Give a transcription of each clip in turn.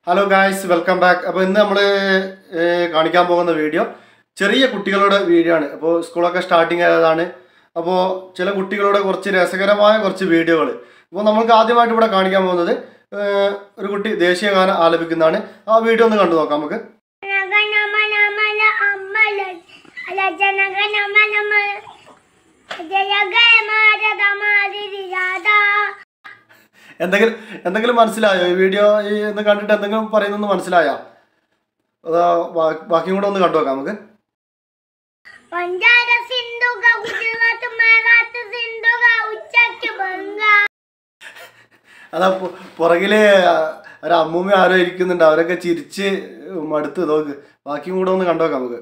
Hello guys welcome back അപ്പോൾ ഇന്ന് നമ്മൾ കാണിക്കാൻ പോകുന്ന വീഡിയോ ചെറിയ കുട്ടികളുടെ വീഡിയോ ആണ് അപ്പോൾ സ്കൂളൊക്കെ സ്റ്റാർട്ടിങ് ആയതാണ് അപ്പോൾ ചില കുട്ടികളുടെ കുറച്ച് രസകരമായ കുറച്ച് വീഡിയോകൾ അപ്പോൾ നമുക്ക് ആദ്യമായിട്ട് ഇവിടെ കാണിക്കാൻ പോകുന്നത് ഏഹ്, ഒരു കുട്ടി ദേശീയ ഗാനം ആലപിക്കുന്നതാണ് ആ വീഡിയോ ഒന്ന് കണ്ടു നോക്കാം നമുക്ക് ജനഗണമനമന അമ്മല അല ജനഗണമനമ ജയഗമാരതമാരിരാധ എന്തെങ്കിലും എന്തെങ്കിലും മനസ്സിലായോ ഈ വീഡിയോ ഈ ഒന്ന് കണ്ടിട്ട് എന്തെങ്കിലും പറയുന്നൊന്ന് മനസ്സിലായോ അതാ ബാ- ബാക്കിയും കൂടെ ഒന്ന് കണ്ടു നോക്കാം നമുക്ക് പഞ്ചാര സിന്ധുക ഗുജറാത്ത് മറാത്ത് സിന്ധുക ഉച്ചയ്ക്ക് ബംഗ അതാ പു- പുറകില് ഒരു അമ്മൂമ്മ ആരോ ഇരിക്കുന്നുണ്ട് അവരൊക്കെ ചിരിച്ച് മടുത്ത് നോക്ക് ബാക്കിയും കൂടെ ഒന്ന് കണ്ടു നോക്കാം നമുക്ക്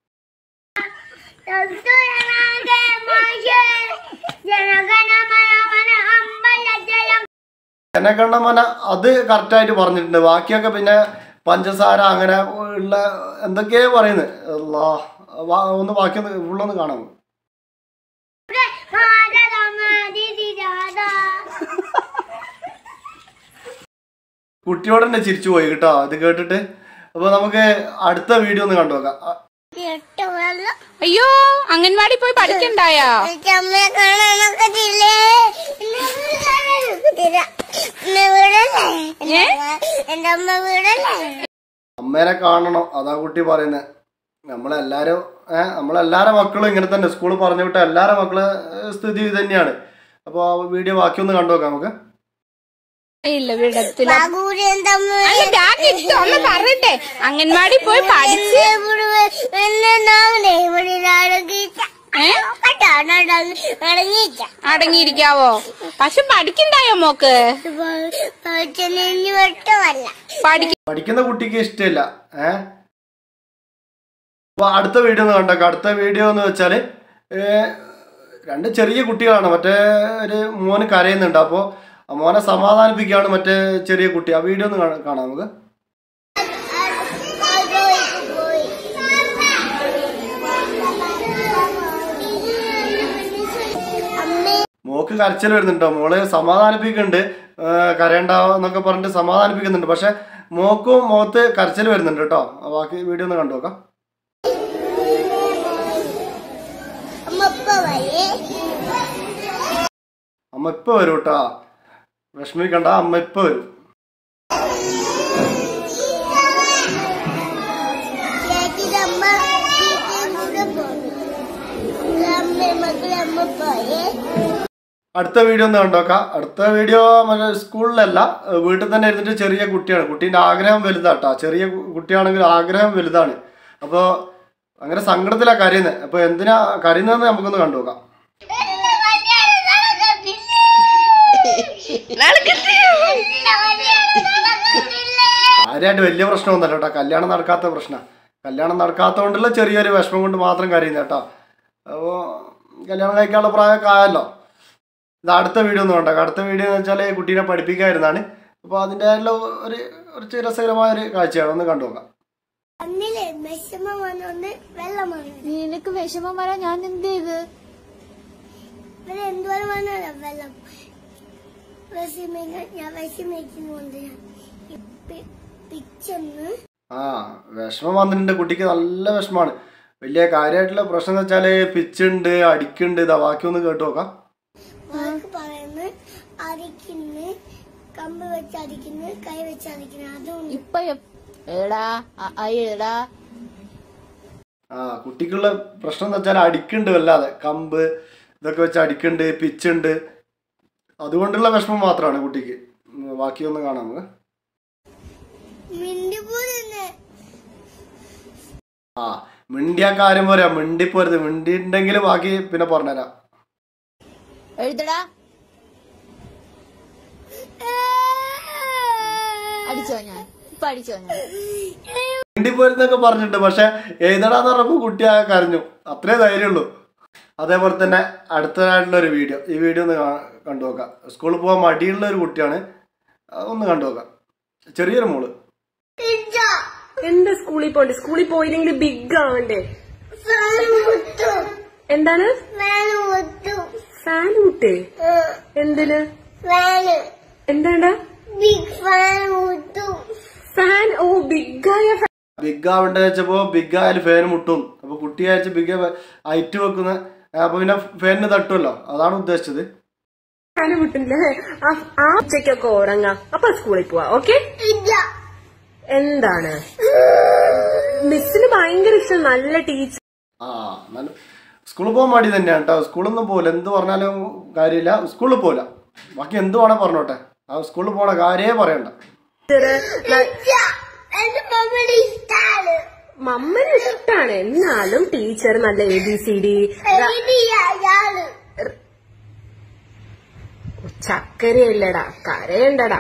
ജനഗണമനമന അമ്പല ജയം ജനഗണമന അത് കറക്റ്റായിട്ട് പറഞ്ഞിട്ടുണ്ട് ബാക്കിയൊക്കെ പിന്നെ പഞ്ചസാര അങ്ങനെ ഉള്ള എന്തൊക്കെയോ പറയുന്നത് അല്ലാ വാ- ഒന്ന് ബാക്കി ഒന്ന് ഫുള്ളൊന്ന് കാണാം നമുക്ക്. ഭാരതമാരിരാധ കുട്ടിയോട് തന്നെ ചിരിച്ചു പോയി കേട്ടോ ഇത് കേട്ടിട്ട് അപ്പോൾ നമുക്ക് അടുത്ത വീഡിയോ ഒന്ന് കണ്ടു നോക്കാം അ- എട്ട് വെള്ളം അയ്യോ അംഗൻവാടി പോയി പഠിക്കണ്ടായോ അമ്മയെ കാണാനൊക്കത്തില്ലേ എന്നെ വീടല്ലേ എന്റെ അമ്മ വീടല്ലേ അമ്മേനെ കാണണം അതാ കുട്ടി പറയുന്നത് നമ്മളെല്ലാരും ഏഹ് നമ്മളെല്ലാരും മക്കളും ഇങ്ങനെ തന്നെ സ്കൂളിൽ പറഞ്ഞു വിട്ട എല്ലാവരുടെ മക്കളെ ഏഹ്, സ്ഥിതി ഇത് തന്നെയാണ് അപ്പോൾ ആ വീഡിയോ ബാക്കി ഒന്ന് കണ്ടു നോക്കാം നമുക്ക് ഇല്ല വിടത്തില്ല ബാബുവിന്റെ എന്റെ അമ്മ അല്ല ബാഗ് ഇട്ടോ ഒന്ന് പറയട്ടെ അംഗൻവാടി പോയി പഠിച്ച് എന്നെ നാളെ ഇവിടെ അടങ്ങിച്ച ഏ? അടങ്ങിച്ച അടങ്ങിയിരിക്കാവോ പക്ഷെ പഠിക്കണ്ടായോ മോക്ക് നെഞ്ഞു വെട്ടമല്ല പഠിക്ക പഠിക്കുന്ന കുട്ടിക്ക് ഇഷ്ടമില്ല ഏഹ് അപ്പോൾ അടുത്ത വീഡിയോ ഒന്ന് കണ്ടേക്കാം അടുത്ത വീഡിയോ എന്ന് വെച്ചാൽ രണ്ട് ചെറിയ കുട്ടികളാണ് മറ്റേ ഒരു മോന് കരയുന്നുണ്ട് അപ്പോൾ ആ മോനെ സമാധാനിപ്പിക്കുകയാണ് മറ്റേ ചെറിയ കുട്ടി ആ വീഡിയോ ഒന്ന് കാണാം കാണാം നമുക്ക് മോക്ക് കരച്ചിൽ വരുന്നുണ്ടോ മോള് സമാധാനിപ്പിക്കുന്നുണ്ട് ഏഹ് കരയണ്ട എന്നൊക്കെ പറഞ്ഞിട്ട് സമാധാനിപ്പിക്കുന്നുണ്ട് പക്ഷെ മോക്കും മുഖത്ത് കരച്ചിൽ വരുന്നുണ്ട് കേട്ടോ ആ ബാക്കി വീഡിയോ ഒന്ന് കണ്ടു നോക്കാം അമ്മ ഇപ്പൊ വരും കേട്ടോ വിഷമിക്കണ്ട അമ്മ ഇപ്പൊ വരും അമ്മ പോയേ അടുത്ത വീഡിയോ ഒന്ന് കണ്ടോക്കാം അടുത്ത വീഡിയോ മറ്റേ സ്കൂളിലല്ല ഏഹ് വീട്ടിൽ തന്നെ ഇരുന്നിട്ട് ചെറിയ കുട്ടിയാണ് കുട്ടീൻ്റെ ആഗ്രഹം വലുതാട്ടോ ചെറിയ കു- കുട്ടിയാണെങ്കിൽ ആഗ്രഹം വലുതാണ് അപ്പോൾ അങ്ങനെ സങ്കടത്തിലാണ് കരയുന്നത് അപ്പോൾ എന്തിനാ കരയുന്നതെന്ന് നമുക്കൊന്ന് കണ്ടു നോക്കാം കാര്യമായിട്ട് വലിയ പ്രശ്നമൊന്നുമല്ല കേട്ടോ കല്യാണം നടക്കാത്ത പ്രശ്നം കല്യാണം നടക്കാത്തതുകൊണ്ടുള്ള ചെറിയൊരു വിഷമം കൊണ്ട് മാത്രം കരയുന്നത് കേട്ടോ അപ്പോൾ കല്യാണം കഴിക്കാനുള്ള പ്രായമൊക്കെ ആയല്ലോ ഇത് അടുത്ത വീഡിയോ ഒന്നും കണ്ടോ അടുത്ത വീഡിയോ എന്ന് വെച്ചാൽ കുട്ടീനെ പഠിപ്പിക്കായിരുന്നാണ് അപ്പോൾ അതിൻ്റെ ഒരു ഒരു രസകരമായ ഒരു കാഴ്ചയാണ് ഒന്ന് കണ്ടു നോക്കാം അന്നിലെ വിഷമം വന്നോണ്ട് വെള്ളം വന്നു നിനക്ക് വിഷമം വരാൻ ഞാൻ എന്ത് ചെയ്ത് ഇവിടെ എന്തോരം വന്നല്ല വെള്ളം വിഷമിക്ക ഞാൻ വിഷമിക്കുന്നുണ്ട് ഞാൻ ഇപ്പ- പിച്ചെന്ന് ആ വിഷമം വന്നിട്ടുണ്ട് കുട്ടിക്ക് നല്ല വിഷമമാണ് വലിയ കാര്യമായിട്ടുള്ള പ്രശ്നം എന്ന് വെച്ചാൽ പിച്ചുണ്ട് അടിക്കുണ്ട് ഇതാ ബാക്കിയൊന്ന് കേട്ടു നോക്കാം വാക്ക് പറയുന്നു അരിക്കുന്നു കമ്പ് വെച്ച് അരിക്കുന്നു കൈ വെച്ച് അരിക്കുന്നു അതും ഇപ്പൊ എടാ എടാ ആ കുട്ടിക്കുള്ള പ്രശ്നം എന്ന് വെച്ചാൽ അടിക്കുന്നുണ്ട് വല്ലാതെ കമ്പ് ഇതൊക്കെ വെച്ച് അടിക്കുന്നുണ്ട് പിച്ചുണ്ട് അതുകൊണ്ടുള്ള വിഷമം മാത്രമാണ് കുട്ടിക്ക് ഉം, ബാക്കിയൊന്ന് കാണാം നമുക്ക് മിണ്ടിപ്പോന്നെ ആ മിണ്ടിയ കാര്യം പോരാ മിണ്ടിപ്പോരുത് മിണ്ടിണ്ടെങ്കിൽ ബാക്കി പിന്നെ പറഞ്ഞുതരാം എഴുതടാ അടിച്ചോ ഞാൻ ഇപ്പൊ അടിച്ചോ ഞാൻ മിണ്ടിപ്പോരുന്നൊക്കെ പറഞ്ഞിട്ടുണ്ട് പക്ഷെ എഴുതടാന്ന് പറഞ്ഞപ്പോൾ കുട്ടി ആ കരഞ്ഞു അത്രേ ധൈര്യമുള്ളൂ അതേപോലെ തന്നെ അടുത്തതായിട്ടുള്ള ഒരു വീഡിയോ ഈ വീഡിയോ ഒന്ന് കാ- കണ്ടു നോക്കാം സ്കൂളിൽ പോകാൻ മടിയുള്ള ഒരു കുട്ടിയാണ് ഒന്ന് കണ്ടു നോക്കാം ചെറിയൊരു മോള് എന്താ സ്കൂളിൽ പോണ്ടേ സ്കൂളിൽ പോയില്ലെങ്കിൽ ബിഗ് ആവണ്ടേ എന്താണ് വേണം ഒത്തു ഫാൻ വിട്ടേ എന്തിന് വേണം എന്താണ്ടാ ബിഗ് ഫാൻ ഒത്തു ഫാൻ ഓ ബിഗായ ബിഗ് ആവണ്ട വെച്ചപ്പോ ബിഗ് ആയാലും ഫാൻ മുട്ടും അപ്പൊ കുട്ടി അയച്ച് ബിഗ് ഹൈറ്റ് വെക്കുന്ന അപ്പൊ പിന്നെ ഫാനിന് തട്ടുമല്ലോ അതാണ് ഉദ്ദേശിച്ചത് ഫാന് വിട്ടില്ലേ ആ- ആ ഉച്ചയ്ക്കൊക്കെ ഉറങ്ങാം അപ്പൊ സ്കൂളിൽ പോവാ ഓക്കെ ഇല്ല എന്താണ് മിസ്സിന് ഭയങ്കര ഇഷ്ടം നല്ല ടീച്ചർ ആ നല്ല സ്കൂളിൽ പോകാൻ മടി തന്നെയാണ് കേട്ടോ സ്കൂളൊന്നും പോകില്ല എന്ത് പറഞ്ഞാലും കാര്യമില്ല സ്കൂളിൽ പോകില്ല ബാക്കി എന്ത് വേണേ പറഞ്ഞോട്ടെ ആ സ്കൂളിൽ പോണ കാര്യേ പറയണ്ട ഇല്ല എന്റെ മമ്മിയുടെ ഇഷ്ടാണ് മമ്മന് ഇഷ്ടാണ് എന്നാലും ടീച്ചർ നല്ല എ ബി സി ഡി ഇത് അയാള് ചക്കരയല്ലടാ കരയണ്ടടാ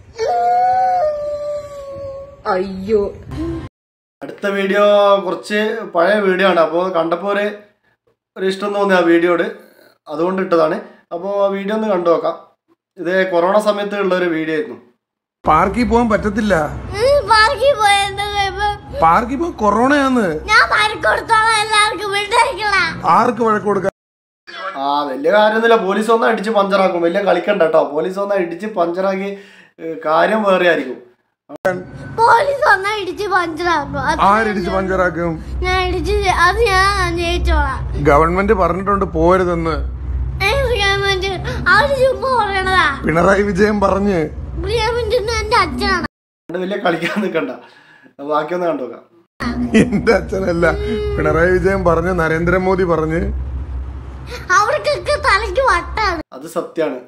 അയ്യോ അടുത്ത വീഡിയോ കുറച്ച് പഴയ വീഡിയോ ആണ് അപ്പോൾ കണ്ടപ്പോൾ ഒരു ഒരു ഇഷ്ടം തോന്നി ആ വീഡിയോട് അതുകൊണ്ട് ഇട്ടതാണ് അപ്പോൾ ആ വീഡിയോ ഒന്ന് കണ്ടു നോക്കാം ഇത് കൊറോണ സമയത്ത് ഉള്ള ഒരു വീഡിയോ ആയിരുന്നു പാർക്കിൽ പോകാൻ പറ്റത്തില്ല പാർക്കിൽ പോയെന്താ കുഴപ്പം? പാർക്കിൽ പോകാൻ കൊറോണയാന്ന് ഞാൻ മരക്ക് കൊടുത്തോളാം എല്ലാവർക്കും വിട്ടേക്കളാ ആർക്ക് വഴക്ക് കൊടുക്കാൻ ആ വലിയ കാര്യമൊന്നുമില്ല പോലീസ് ഒന്ന് അടിച്ച് പഞ്ചറാക്കും വലിയ കളിക്കണ്ട കേട്ടോ പോലീസ് ഒന്ന് അടിച്ച് പഞ്ചറാക്കി ഏഹ്, കാര്യം വേറെ ആയിരിക്കും പോലീസ് വന്നാ ഇടിച്ച് പഞ്ചറാക്കും അത് ആരിടിച്ച് പഞ്ചറാക്കും ഞാൻ ഇടിച്ച് അത് ഞാൻ ജയിച്ചോളാം ഗവൺമെന്റ് പറഞ്ഞിട്ടുണ്ട് പോരുതെന്ന് ഏത് ഗവൺമെന്റ് അവര് ചുമ്മാ പറയണതാ പിണറായി വിജയൻ പറഞ്ഞ് ഗവൺമെന്റ് എന്റെ അച്ഛനാണ് അതുകൊണ്ട് വലിയ കളിക്കാൻ നിൽക്കണ്ട അപ്പൊ ബാക്കിയൊന്ന് കണ്ടു നോക്കാം എന്റെ അച്ഛനല്ല പിണറായി വിജയൻ പറഞ്ഞ് നരേന്ദ്രമോദി പറഞ്ഞ് അവർക്കൊക്കെ തലയ്ക്ക് വട്ടാണ് അത് സത്യാണ്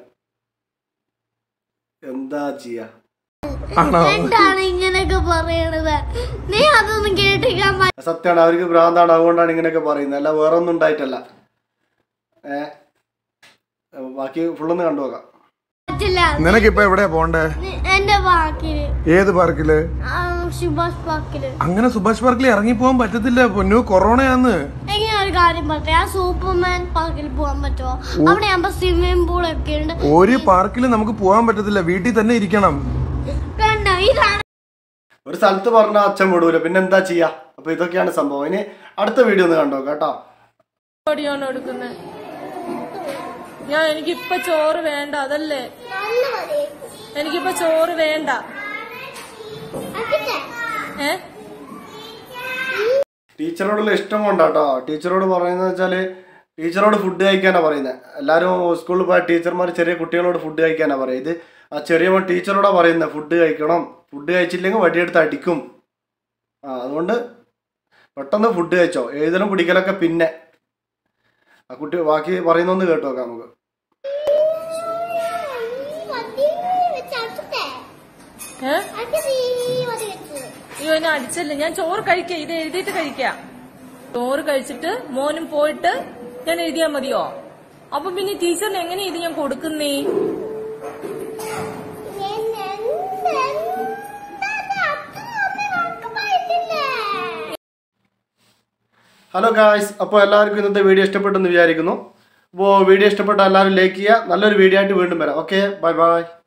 എന്താ ചെയ്യാ ആണോ എന്താണ് ഇങ്ങനെയൊക്കെ പറയണത് നീ അതൊന്നും കേട്ടിക്കാൻ അത് സത്യമാണ് അവർക്ക് ഭ്രാന്താണ് അതുകൊണ്ടാണ് ഇങ്ങനെയൊക്കെ പറയുന്നത് അല്ല വേറെ ഒന്നും ഉണ്ടായിട്ടല്ല ഏ അപ്പൊ ബാക്കി ഫുള്ളൊന്ന് കണ്ടു നോക്കാം പറ്റില്ല നിനക്കിപ്പോ എവിടെയാ പോണ്ടേ നി- എന്റെ പാർക്കില് ഏത് പാർക്കില് ആ, സുഭാഷ് പാർക്കില് അങ്ങനെ സുഭാഷ് പാർക്കിൽ ഇറങ്ങി പോകാൻ പറ്റത്തില്ല പൊന്നു കൊറോണയാന്ന് എങ്ങനെ ഒരു കാര്യം പറട്ടെ ആ സൂപ്പർമാൻ പാർക്കിൽ പോകാൻ പറ്റുമോ അവിടെ ആകുമ്പോ സ്വിമ്മിംഗ് പൂൾ ഒക്കെ ഉണ്ട് ഒരു പാർക്കിൽ നമുക്ക് പോകാൻ പറ്റത്തില്ല വീട്ടിൽ തന്നെ ഇരിക്കണം കണ്ട ഇതാണ് ഒരു സ്ഥലത്ത് പറഞ്ഞാൽ അച്ഛൻ വിടൂല പിന്നെ എന്താ ചെയ്യാ അപ്പൊ ഇതൊക്കെയാണ് സംഭവം ഇനി അടുത്ത വീഡിയോ ഒന്ന് കണ്ടോ കേട്ടോ ഓടിയാണ് എടുക്കുന്നത് ഞാൻ എനിക്കിപ്പൊ ചോറ് വേണ്ട അതല്ലേ നല്ല മതി എനിക്കിപ്പൊ ചോറ് വേണ്ട അതിന്റെ ഏ ടീച്ചറോടുള്ള ഇഷ്ടം കൊണ്ടാട്ടോ ടീച്ചറോട് പറയുന്നത് വെച്ചാല് ടീച്ചറോട് ഫുഡ് കഴിക്കാനാ പറയുന്നത് എല്ലാവരും സ്കൂളിൽ പോയ ടീച്ചർമാർ ചെറിയ കുട്ടികളോട് ഫുഡ് കഴിക്കാനാ പറയുക ഇത് ആ ചെറിയ മോൻ ടീച്ചറോടാ പറയുന്നത് ഫുഡ് കഴിക്കണം ഫുഡ് കഴിച്ചില്ലെങ്കിൽ വടിയെടുത്ത് അടിക്കും ആ അതുകൊണ്ട് പെട്ടെന്ന് ഫുഡ് കഴിച്ചോ എഴുതലും പിടിക്കലൊക്കെ പിന്നെ ആ കുട്ടി ബാക്കി പറയുന്നൊന്ന് കേട്ടോ നോക്കാം നമുക്ക് ഏ അയ്യോ എന്നെ അടിച്ചല്ലേ ഞാൻ ചോറ് കഴിക്ക ഇത് എഴുതിയിട്ട് കഴിക്കാം ചോറ് കഴിച്ചിട്ട് മോനും പോയിട്ട് ഞാൻ എഴുതിയാ മതിയോ അപ്പൊ പിന്നെ ടീച്ചറിന് എങ്ങനെ ഇത് ഞാൻ കൊടുക്കുന്നേ ഹലോ ഗായ്സ് അപ്പോൾ എല്ലാവർക്കും ഇന്നത്തെ വീഡിയോ ഇഷ്ടപ്പെട്ടെന്ന് വിചാരിക്കുന്നു അപ്പോൾ വീഡിയോ ഇഷ്ടപ്പെട്ട എല്ലാവരും ലൈക്ക് ചെയ്യുക നല്ലൊരു വീഡിയോ ആയിട്ട് വീണ്ടും വരാം ഓക്കെ ബൈ ബൈ